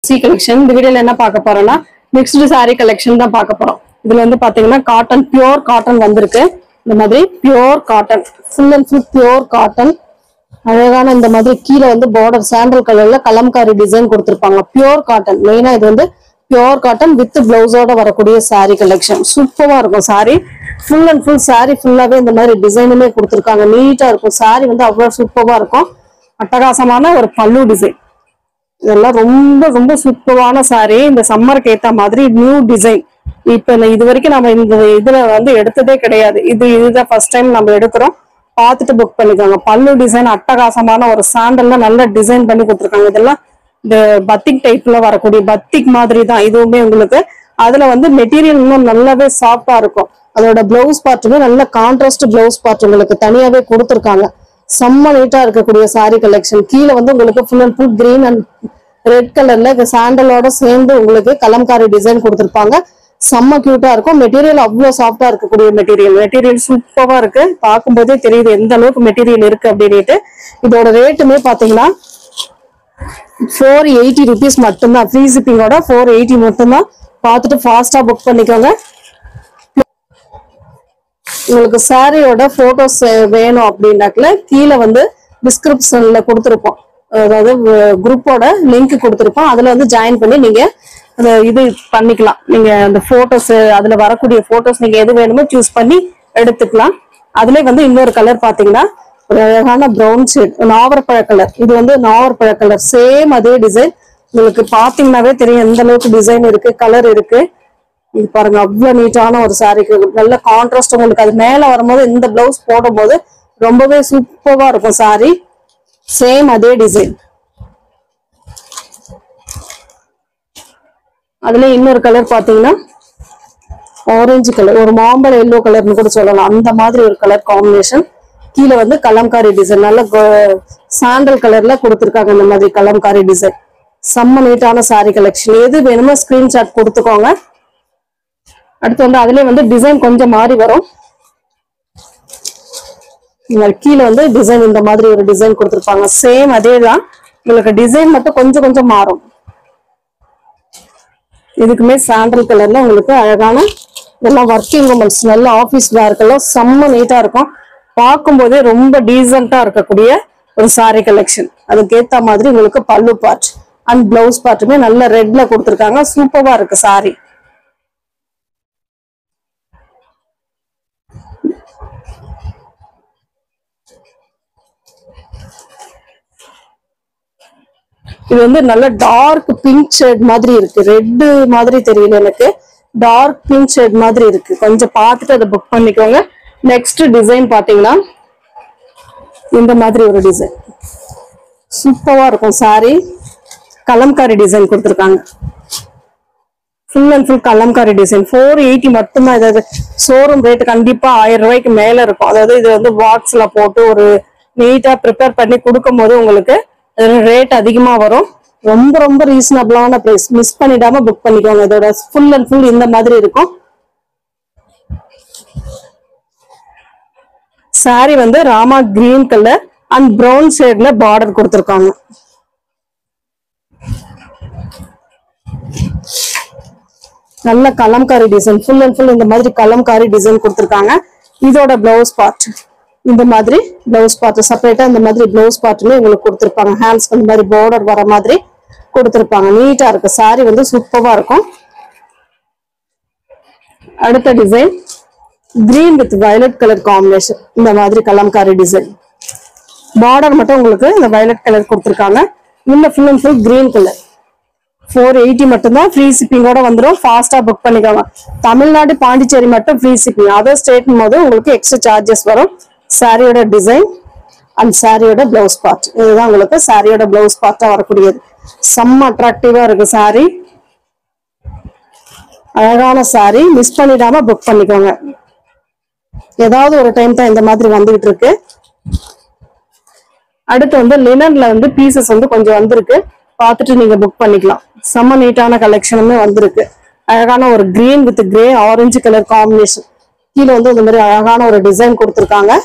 C collection இந்த வீடியோல என்ன பார்க்க போறோம்னா மிக்ஸ்டு saree கலெக்ஷன் தான் பார்க்க போறோம் இதுல வந்து பாத்தீங்கன்னா காட்டன் பியோர் காட்டன் வந்திருக்கு இந்த மாதிரி pure cotton full and full pure cotton அழகான இந்த மாதிரி கீழே வந்து பார்டர் சாண்டல் கலர்ல கலம்காரி டிசைன் கொடுத்திருப்பாங்க பியோர் காட்டன் மெயினா இது வந்து பியோர் காட்டன் வித் பிளவுஸோட வரக்கூடிய saree கலெக்ஷன் சூப்பரா இருக்கும் saree full and full saree ஃபுல்லாவே இந்த மாதிரி டிசைனுமே கொடுத்திருக்காங்க நீட்டா இருக்கும் saree வந்து அவ்வளவு சூப்பரா இருக்கும் அட்டகாசமான ஒரு பல்லு டிசைன் இதெல்லாம் ரொம்ப ரொம்ப சூப்பரான saree இந்த சம்மருக்கு ஏத்த மாதிரி நியூ டிசைன் இப்ப இந்த இது வரைக்கும் நம்ம இந்த இதுல வந்து எடுத்ததே கிடையாது இது இதுதான் ஃபர்ஸ்ட் டைம் நம்ம எடுக்கிறோம் பார்த்துட்டு புக் பண்ணிக்கோங்க பல்லு டிசைன் அட்டகாசமான ஒரு சாண்டல்ல நல்ல டிசைன் பண்ணி கொடுத்துருக்காங்க இதெல்லாம் இந்த பத்திக் டைப்ல வரக்கூடிய பத்திக் மாதிரி தான் இதுவுமே உங்களுக்கு அதுல வந்து மெட்டீரியல் இன்னும் நல்லாவே சாஃப்டா இருக்கும் அதோட பிளவுஸ் பார்ட்டுமே நல்ல கான்ட்ராஸ்ட் பிளவுஸ் பார்ட் உங்களுக்கு தனியாவே கொடுத்துருக்காங்க செம்ம நீட்டா இருக்கக்கூடிய saree கலெக்ஷன் கீழே வந்து உங்களுக்கு full and full green and red கலர்ல சாண்டலோட சேர்ந்து உங்களுக்கு கலம்காரி டிசைன் கொடுத்துருப்பாங்க செம்ம கியூட்டா இருக்கும் மெட்டீரியல் அவ்வளவு சாஃப்டா இருக்கக்கூடிய மெட்டீரியல் மெட்டீரியல் சூப்பரா இருக்கு பார்க்கும்போதே தெரியுது எந்த அளவுக்கு மெட்டீரியல் இருக்கு அப்படின்ட்டு இதோட ரேட்டுமே பாத்தீங்கன்னா ஃபோர் எயிட்டி ருபீஸ் மட்டும்தான் ஃப்ரீ ஷிப்பிங்கோட ஃபோர் எயிட்டி மட்டும்தான் பார்த்துட்டு ஃபாஸ்டா புக் பண்ணிக்கோங்க உங்களுக்கு சாரியோட போட்டோஸ் வேணும் அப்படின்னாக்கல கீழே வந்து டிஸ்கிரிப்ஷன்ல கொடுத்துருப்போம் அதாவது குரூப்போட லிங்க் கொடுத்துருப்போம் அதுல வந்து ஜாயின் பண்ணி நீங்க அந்த இது பண்ணிக்கலாம் நீங்க அந்த போட்டோஸ் அதுல வரக்கூடிய போட்டோஸ் நீங்க எது வேணுமோ சூஸ் பண்ணி எடுத்துக்கலாம் அதுல வந்து இன்னொரு கலர் பாத்தீங்கன்னா ஒரு அழகான ப்ரௌன் ஷேட் நாவற்பழ கலர் இது வந்து நாவற்பழ கலர் சேம் அதே டிசைன் உங்களுக்கு பாத்தீங்கன்னாவே தெரியும் எந்த அளவுக்கு டிசைன் இருக்கு கலர் இருக்கு இது பாருங்க அவ்வளவு நீட்டான ஒரு சாரிக்கு நல்ல கான்ட்ராஸ்ட் உங்களுக்கு அது மேல வரும்போது இந்த பிளவுஸ் போடும்போது ரொம்பவே சூப்பரா இருக்கும் சாரி சேம் அதே டிசைன் அதுல இன்னொரு கலர் பாத்தீங்கன்னா ஆரஞ்சு கலர் ஒரு மாம்பழ எல்லோ கலர்னு கூட சொல்லலாம் அந்த மாதிரி ஒரு கலர் காம்பினேஷன் கீழே வந்து கலம்காரி டிசைன் நல்ல சாண்டல் கலர்ல கொடுத்துருக்காங்க இந்த மாதிரி கலம்காரி டிசைன் செம்ம நீட்டான சாரி கலெக்ஷன் எது வேணுமோ ஸ்கிரீன்ஷாட் கொடுத்துக்கோங்க அடுத்து வந்து அதுலயே வந்து டிசைன் கொஞ்சம் மாறி வரும் இங்க கீழே வந்து டிசைன் இந்த மாதிரி ஒரு டிசைன் கொடுத்துருப்பாங்க சேம் அதே தான் உங்களுக்கு டிசைன் மட்டும் கொஞ்சம் கொஞ்சம் மாறும் இதுக்குமே சாண்டல் கலர்ல உங்களுக்கு அழகான இதெல்லாம் ஒர்க்கிங் உமன்ஸ் நல்ல ஆபீஸ் வேர்க்கெல்லாம் செம்ம நீட்டா இருக்கும் பார்க்கும்போதே ரொம்ப டீசெண்டா இருக்கக்கூடிய ஒரு saree கலெக்ஷன் அதுக்கு ஏத்த மாதிரி உங்களுக்கு பல்லு பார்ட் அண்ட் பிளவுஸ் பார்ட்டுமே நல்ல ரெட்ல கொடுத்துருக்காங்க சூப்பரா இருக்கு saree இது வந்து நல்ல டார்க் பிங்க் ஷேட் மாதிரி இருக்கு ரெட் மாதிரி தெரியல எனக்கு டார்க் பிங்க் ஷேட் மாதிரி இருக்கு கொஞ்சம் பார்த்துட்டு அதை புக் பண்ணிக்கோங்க நெக்ஸ்ட் டிசைன் பாத்தீங்கன்னா இந்த மாதிரி ஒரு டிசைன் சூப்பரா இருக்கும் saree கலம்காரி டிசைன் கொடுத்துருக்காங்க full and full kalamkari design four eighty மட்டும்தான் இதாவது ஷோரூம் ரேட் கண்டிப்பா ஆயிரம் ரூபாய்க்கு மேல இருக்கும் அதாவது இது வந்து பாக்ஸ்ல போட்டு ஒரு நீட்டா ப்ரிப்பேர் பண்ணி கொடுக்கும் போது உங்களுக்கு ரேட் அதிகமா வரும் ரொம்ப ரொம்ப ரீசனபிளான பிரைஸ் மிஸ் பண்ணிடாம புக் பண்ணிக்கோங்க இதோட ஃபுல் அண்ட் ஃபுல் இந்த மாதிரி இருக்கும் saree வந்து Rama green colour and brown ஷேட்ல பார்டர் கொடுத்துருக்காங்க நல்ல kalamkari design full and full இந்த மாதிரி கலம்காரி டிசைன் கொடுத்துருக்காங்க இதோட பிளவுஸ் பார்ட் இந்த மாதிரி பிளவுஸ் பார்ட் செப்பரேட்டா இந்த மாதிரி பிளவுஸ் பார்ட்டுமே உங்களுக்கு கொடுத்துருப்பாங்க ஹேண்ட்ஸ் இந்த மாதிரி பார்டர் வர மாதிரி கொடுத்துருப்பாங்க நீட்டா இருக்கு saree வந்து சூப்பரா இருக்கும் அடுத்த design green with violet colour combination இந்த மாதிரி கலம்காரி டிசைன் பார்டர் மட்டும் உங்களுக்கு இந்த வயலட் கலர் கொடுத்துருக்காங்க உள்ள full and full green colour four eighty மட்டும்தான் ஃப்ரீ ஷிப்பிங்கோட வந்துடும் ஃபாஸ்டா புக் பண்ணிக்கோங்க தமிழ்நாடு பாண்டிச்சேரி மட்டும் ஃப்ரீ ஷிப்பிங் அதர் ஸ்டேட் போது உங்களுக்கு எக்ஸ்ட்ரா சார்ஜஸ் வரும் சாரியோட டிசைன் அண்ட் சாரியோட பிளவுஸ் பார்ட் இதுதான் உங்களுக்கு சாரியோட பிளவுஸ் பார்ட்டா வரக்கூடியது செம்ம அட்ராக்டிவா இருக்கு சாரி அழகான சாரி மிஸ் பண்ணிடாம புக் பண்ணிக்கோங்க ஏதாவது ஒரு டைம் தான் இந்த மாதிரி வந்துகிட்டு இருக்கு அடுத்து வந்து லினன்ல வந்து பீசஸ் வந்து கொஞ்சம் வந்திருக்கு பார்த்துட்டு நீங்க புக் பண்ணிக்கலாம் செம்ம நீட்டான கலெக்ஷனுமே வந்திருக்கு அழகான ஒரு green with grey orange colour combination கீழே வந்து இந்த மாதிரி அழகான ஒரு டிசைன் கொடுத்துருக்காங்க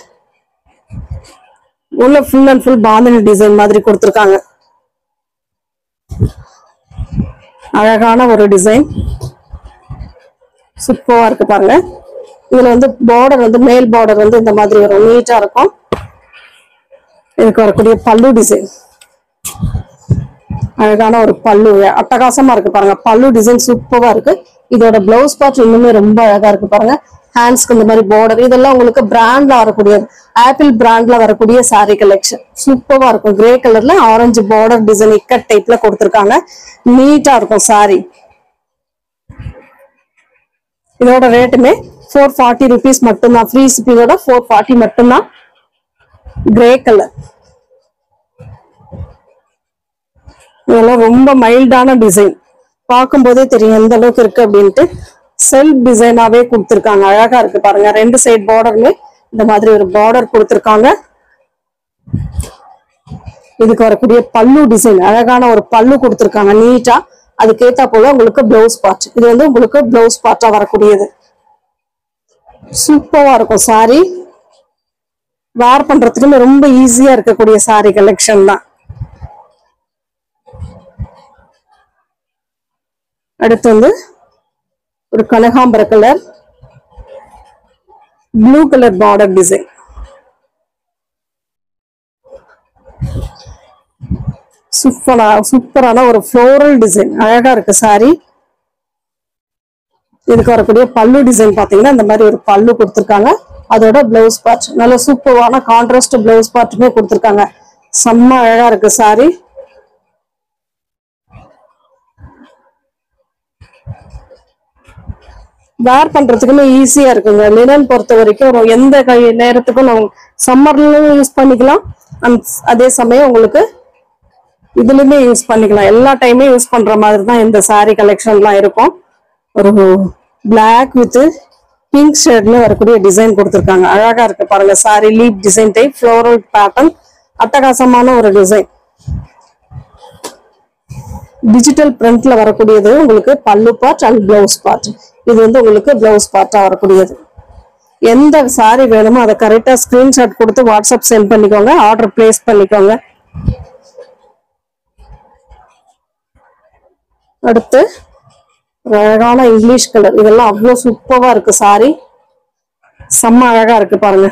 உள்ள full and full bandhani design மாதிரி கொடுத்துருக்காங்க அழகான ஒரு டிசைன் சூப்பரா இருக்கு பாருங்க இதுல வந்து பார்டர் வந்து மேல் பார்டர் வந்து இந்த மாதிரி வரும் நீட்டா இருக்கும் இதுக்கு வரக்கூடிய பல்லு டிசைன் அழகான ஒரு பல்லு அட்டகாசமா இருக்கு பாருங்க பல்லு டிசைன் சூப்பரா இருக்கு இதோட பிளவுஸ் பார்ட் இன்னுமே ரொம்ப அழகா இருக்கு பாருங்க ஹேண்ட்ஸ்க்கு இந்த மாதிரி பார்டர் இதெல்லாம் உங்களுக்கு பிராண்ட்ல வரக்கூடிய ஆப்பிள் பிராண்ட்ல வரக்கூடிய saree கலெக்ஷன் சூப்பரா இருக்கும் கிரே கலர்ல ஆரஞ்சு பார்டர் டிசைன் இக்கட் டைப்ல கொடுத்துருக்காங்க நீட்டா இருக்கும் saree இதோட ரேட்டுமே ஃபோர் ஃபார்ட்டி ருபீஸ் மட்டும்தான் ஃப்ரீ சிப்பிங்கோட ஃபோர் ஃபார்ட்டி மட்டும்தான் கிரே கலர் இதெல்லாம் ரொம்ப மைல்டான டிசைன் பார்க்கும்போதே தெரியும் எந்த அளவுக்கு இருக்கு அப்படின்ட்டு செல்ஃப் டிசைனாவே கொடுத்துருக்காங்க அழகா இருக்கு பாருங்க ரெண்டு சைடு பார்டருமே இந்த மாதிரி ஒரு பார்டர் கொடுத்துருக்காங்க இதுக்கு வரக்கூடிய பல்லு டிசைன் அழகான ஒரு பல்லு கொடுத்துருக்காங்க நீட்டா அதுக்கேத்தா போல உங்களுக்கு பிளவுஸ் பார்ட் இது வந்து உங்களுக்கு பிளவுஸ் பார்ட்டா வரக்கூடியது சூப்பரா இருக்கும் சாரி வேர் பண்றதுக்குமே ரொம்ப ஈஸியா இருக்கக்கூடிய சாரி கலெக்ஷன் தான் அடுத்து வந்து ஒரு கனகாம்பர colour blue colour border design சூப்பரா சூப்பரான ஒரு ஃப்ளோரல் டிசைன் அழகா இருக்கு சாரி இதுக்கு வரக்கூடிய பல்லு டிசைன் பாத்தீங்கன்னா இந்த மாதிரி ஒரு பல்லு கொடுத்துருக்காங்க அதோட பிளவுஸ் பார்ட் நல்ல சூப்பரான கான்ட்ராஸ்ட் பிளவுஸ் பார்ட்டுமே கொடுத்துருக்காங்க செம்ம அழகா இருக்கு சாரி வேர் பண்றதுக்குமே ஈஸியா இருக்குங்க லினன் பொறுத்த வரைக்கும் ஒரு எந்த கை நேரத்துக்கும் நம்ம சம்மர்லயும் யூஸ் பண்ணிக்கலாம் and அதே சமயம் உங்களுக்கு இதுலயுமே யூஸ் பண்ணிக்கலாம் எல்லா டைமே யூஸ் பண்ற மாதிரி தான் இந்த saree கலெக்ஷன்லாம் இருக்கும் ஒரு Black வித் பிங்க் ஷேட்ல வரக்கூடிய டிசைன் கொடுத்துருக்காங்க அழகா இருக்கு பாருங்க saree leaf design type floral pattern அட்டகாசமான ஒரு டிசைன் டிஜிட்டல் பிரிண்ட்ல வரக்கூடியது உங்களுக்கு பல்லு பார்ட் அண்ட் பிளவுஸ் பார்ட் இது வந்து உங்களுக்கு பிளவுஸ் பார்ட்டா வரக்கூடியது எந்த சாரி வேணுமோ அதை கரெக்டா ஸ்கிரீன்ஷாட் கொடுத்து வாட்ஸ்அப் சென்ட் பண்ணிக்கோங்க ஆர்டர் பிளேஸ் பண்ணிக்கோங்க அடுத்து ஒரு அழகான இங்கிலீஷ் கலர் இதெல்லாம் அவ்வளோ சூப்பரா இருக்கு சாரி செம்ம அழகா இருக்கு பாருங்க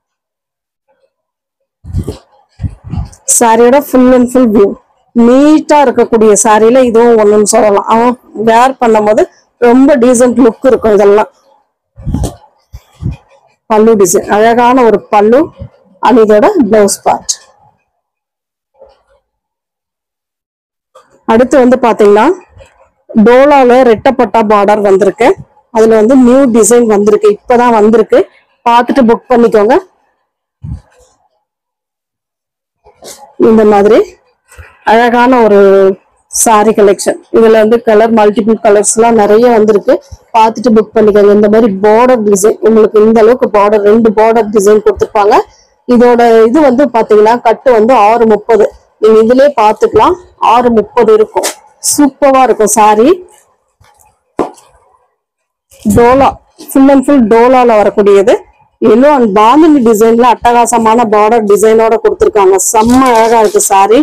சாரியோட ஃபுல் அண்ட் ஃபுல் வியூ நீட்டா இருக்கக்கூடிய சாரியில இதுவும் ஒண்ணுன்னு சொல்லலாம் அவன் வேர் பண்ணும்போது ரொம்ப டீசென்ட் லுக் இருக்கும் இதெல்லாம் பல்லு டிசைன் அழகான ஒரு பல்லு அது இதோட பிளவுஸ் பார்ட் அடுத்து வந்து பாத்தீங்கன்னா டோலால ரெட்டப்பட்டா பார்டர் வந்திருக்கு அதுல வந்து நியூ டிசைன் வந்திருக்கு இப்பதான் வந்திருக்கு பார்த்துட்டு புக் பண்ணிக்கோங்க இந்த மாதிரி அழகான ஒரு சாரி கலெக்ஷன் இதுல வந்து கலர் மல்டிபிள் கலர்ஸ் எல்லாம் நிறைய வந்திருக்கு பார்த்துட்டு புக் பண்ணிக்கோங்க இந்த மாதிரி பார்டர் டிசைன் உங்களுக்கு இந்த அளவுக்கு பார்டர் ரெண்டு பார்டர் டிசைன் கொடுத்துருப்பாங்க இதோட இது வந்து பாத்தீங்கன்னா கட்டு வந்து ஆறு முப்பது நீங்க இதுலயே பாத்துக்கலாம் ஆறு முப்பது இருக்கும் சூப்பரா இருக்கும் sari Dola full and full டோலால வரக்கூடியது எல்லோ அண்ட் பாமினி டிசைன்ல அட்டகாசமான பார்டர் டிசைனோட கொடுத்துருக்காங்க செம்ம அழகா இருக்கு சாரி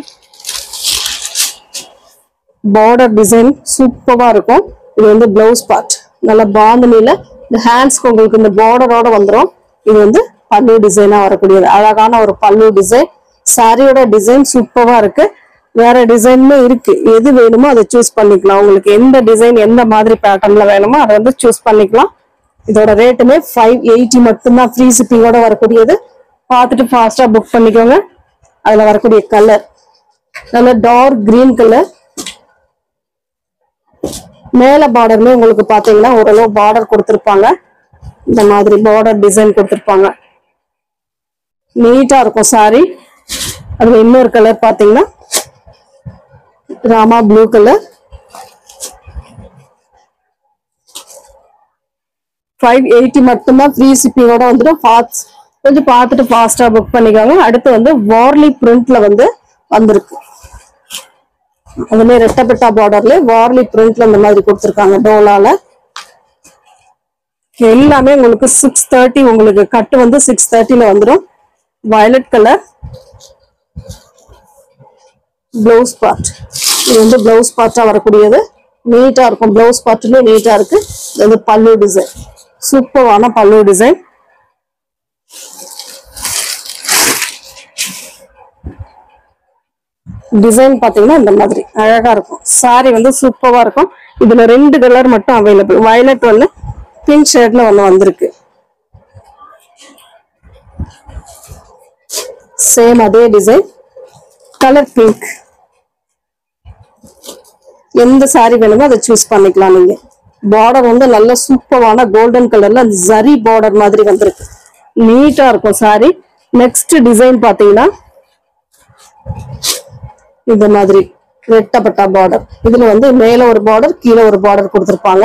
பார்டர் டிசைன் சூப்பரா இருக்கும் இது வந்து பிளவுஸ் பார்ட் நல்ல பாந்தினில இந்த ஹேண்ட்ஸ்க்கு உங்களுக்கு இந்த பார்டரோட வந்துரும் இது வந்து பல்லு டிசைனா வரக்கூடியது அழகான ஒரு பல்லு டிசைன் சாரியோட டிசைன் சூப்பரா இருக்கு வேற டிசைனுமே இருக்கு எது வேணுமோ அதை சூஸ் பண்ணிக்கலாம் உங்களுக்கு எந்த டிசைன் எந்த மாதிரி பேட்டர்ன்ல வேணுமோ அதை வந்து சூஸ் பண்ணிக்கலாம் இதோட ரேட்டுமே ஃபைவ் எயிட்டி மட்டும்தான் ஃப்ரீ ஷிப்பிங்கோட வரக்கூடியது பார்த்துட்டு ஃபாஸ்டா புக் பண்ணிக்கோங்க அதுல வரக்கூடிய கலர் நல்ல டார்க் கிரீன் கலர் மேல பார்டர்ல உங்களுக்கு பாத்தீங்கன்னா ஓரளவு பார்டர் கொடுத்துருப்பாங்க இந்த மாதிரி பார்டர் டிசைன் கொடுத்துருப்பாங்க நீட்டா இருக்கும் சாரி அதுல இன்னொரு கலர் பாத்தீங்கன்னா Rama blue colour five eighty மட்டும்தான் ஃப்ரீ ஷிப்பிங்கோட வந்துடும் ஃபாஸ்ட் கொஞ்சம் பார்த்துட்டு ஃபாஸ்டா புக் பண்ணிக்கோங்க அடுத்து வந்து வார்லி பிரிண்ட்ல வந்து வந்திருக்கு அதுல ரெட்டப்பட்டா பார்டர்ல வார்லி பிரிண்ட்ல இந்த மாதிரி கொடுத்துருக்காங்க டோலால எல்லாமே உங்களுக்கு சிக்ஸ் தேர்ட்டி உங்களுக்கு கட்டு வந்து சிக்ஸ் தேர்ட்டில வந்துடும் வயலட் கலர் ப்ளவுஸ் பார்ட் இது வந்து பிளவுஸ் பார்ட்டா வரக்கூடியது நீட்டா இருக்கும் பிளவுஸ் பார்ட்லயும் நீட்டா இருக்கு இது வந்து பல்லு டிசைன் சூப்பரான பல்லு டிசைன் டிசைன் பாத்தீங்கன்னா இந்த மாதிரி அழகா இருக்கும் saree வந்து சூப்பரா இருக்கும் இதுல ரெண்டு கலர் மட்டும் அவைலபிள் வயலட் ஒன்று பிங்க் ஷேட்ல ஒன்று வந்திருக்கு சேம் அதே டிசைன் கலர் பிங்க் எந்த saree வேணுமோ அதை சூஸ் பண்ணிக்கலாம் நீங்க பார்டர் வந்து நல்ல சூப்பரான கோல்டன் கலர்ல ஜரி பார்டர் மாதிரி வந்திருக்கு நீட்டா இருக்கும் saree நெக்ஸ்ட் டிசைன் பாத்தீங்கன்னா இந்த மாதிரி ரெட்டப்பட்டா பார்டர் இதுல வந்து மேல ஒரு பார்டர் கீழே ஒரு பார்டர் கொடுத்திருப்பாங்க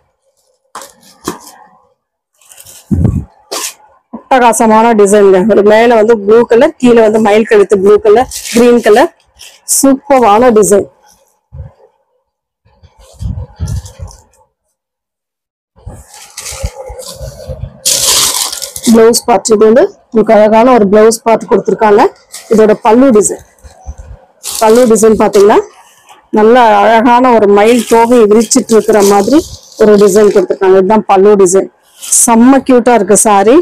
அட்டகாசமான டிசைன்ங்க ஒரு மேல வந்து ப்ளூ கலர் கீழே வந்து மயில் கழுத்து ப்ளூ கலர் கிரீன் கலர் சூப்பரான டிசைன் பிளவுஸ் பார்ட் இது வந்து உங்களுக்கு அழகான ஒரு பிளவுஸ் பார்ட் கொடுத்துருக்காங்க இதோட பல்லு டிசைன் பல்லு டிசைன் பாத்தீங்கன்னா நல்ல அழகான ஒரு மயில் தோகை விரிச்சிட்டு இருக்கிற மாதிரி ஒரு டிசைன் கொடுத்துருக்காங்க இதுதான் பல்லு டிசைன் செம்ம கியூட்டா இருக்கு சாரி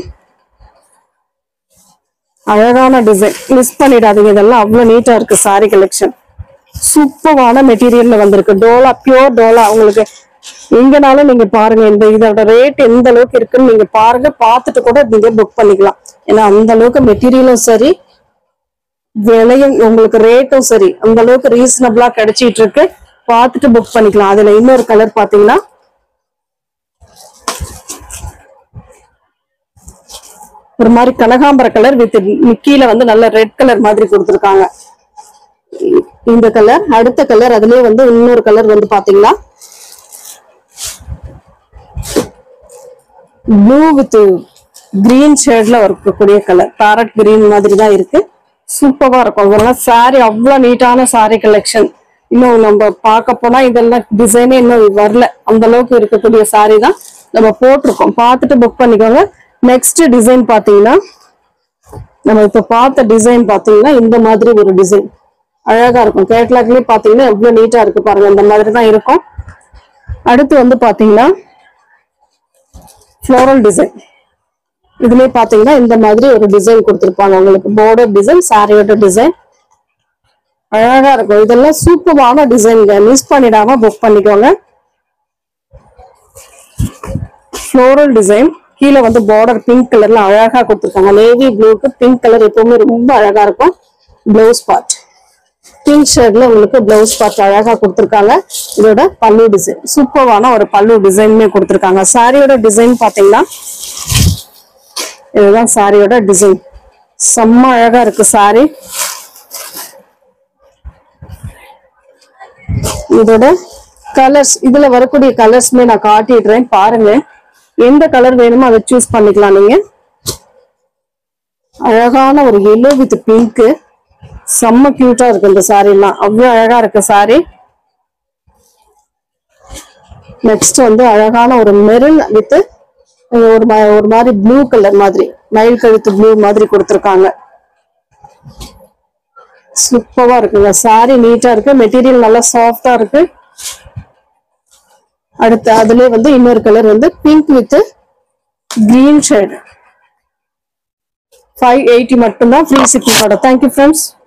அழகான டிசைன் மிஸ் பண்ணிடாதீங்க இதெல்லாம் அவ்வளவு நீட்டா இருக்கு சாரி கலெக்ஷன் சூப்பரான மெட்டீரியல்ல வந்திருக்கு டோலா பியோர் டோலா உங்களுக்கு எங்கனாலும் நீங்க பாருங்க இந்த இதோட ரேட் எந்த அளவுக்கு இருக்குன்னு நீங்க பாருங்க பார்த்துட்டு கூட நீங்க புக் பண்ணிக்கலாம் ஏன்னா அந்த அளவுக்கு மெட்டீரியலும் சரி விலையும் உங்களுக்கு ரேட்டும் சரி அந்த அளவுக்கு ரீசனபிளா கிடைச்சிட்டு இருக்கு பார்த்துட்டு புக் பண்ணிக்கலாம் அதுல இன்னொரு கலர் பாத்தீங்கன்னா ஒரு மாதிரி கனகாம்பர கலர் வித் கீழே வந்து நல்ல ரெட் கலர் மாதிரி கொடுத்துருக்காங்க இந்த கலர் அடுத்த கலர் அதுலயே வந்து இன்னொரு கலர் வந்து பாத்தீங்கன்னா ப்ளூ வித் கிரீன் ஷேட்ல இருக்கக்கூடிய கலர் பேரட் கிரீன் மாதிரி தான் இருக்கு சூப்பரா இருக்கும் இதெல்லாம் saree அவ்வளவு நீட்டான saree கலெக்ஷன் இன்னும் நம்ம பார்க்க போனா இதெல்லாம் டிசைனே இன்னும் வரல அந்த அளவுக்கு இருக்கக்கூடிய saree தான் நம்ம போட்டிருக்கோம் பார்த்துட்டு புக் பண்ணிக்கோங்க நெக்ஸ்ட் டிசைன் பாத்தீங்கன்னா நம்ம இப்ப பார்த்த டிசைன் பாத்தீங்கன்னா இந்த மாதிரி ஒரு டிசைன் அழகா இருக்கும் கேட்லாக்லயே பாத்தீங்கன்னா எவ்வளவு நீட்டா இருக்கு பாருங்க இந்த மாதிரி தான் இருக்கும் அடுத்து வந்து பாத்தீங்கன்னா ஃப்ளோரல் டிசைன் இதுலயே பாத்தீங்கன்னா இந்த மாதிரி ஒரு டிசைன் கொடுத்திருப்பாங்க உங்களுக்கு border டிசைன் சாரியோட டிசைன் அழகா இருக்கும் இதெல்லாம் சூப்பரான டிசைன்ங்க மிஸ் பண்ணிடாம புக் பண்ணிக்கோங்க ஃப்ளோரல் டிசைன் கீழே வந்து பார்டர் பிங்க் கலர்ல அழகா கொடுத்திருக்காங்க நேவி ப்ளூக்கு பிங்க் கலர் எப்பவுமே ரொம்ப அழகா இருக்கும் ப்ளவுஸ் பார்ட் பிங்க் ஷேட்ல உங்களுக்கு பிளவுஸ் பார்ட் அழகா கொடுத்திருக்காங்க இதோட பல்லு டிசைன் சூப்பரான ஒரு பல்லு டிசைனுமே கொடுத்திருக்காங்க சாரியோட டிசைன் பாத்தீங்கன்னா இதுதான் சாரியோட டிசைன் செம்ம அழகா இருக்கு சாரி இதோட கலர்ஸ் இதுல வரக்கூடிய கலர்ஸ்மே நான் காட்டிடுறேன் பாருங்க எந்த கலர் வேணுமோ அதை சூஸ் பண்ணிக்கலாம் நீங்க அழகான ஒரு எல்லோ வித் பிங்க் செம்ம கியூட்டா இருக்கு இந்த சாரீலாம் அவ்வளவு அழகா இருக்கு சாரி நெக்ஸ்ட் வந்து அழகான ஒரு மெரூன் வித் ஒரு மா- ஒரு மாதிரி ப்ளூ கலர் மாதிரி மயில் கழுத்து ப்ளூ மாதிரி கொடுத்துருக்காங்க சூப்பரா இருக்குங்க சாரி நீட்டா இருக்கு மெட்டீரியல் நல்லா சாஃப்டா இருக்கு அடுத்து அதுலயே வந்து இன்னொரு கலர் வந்து pink with green shade five eighty மட்டும்தான் ஃப்ரீ ஷிப்பிங்கோட தேங்க்யூ ஃப்ரெண்ட்ஸ்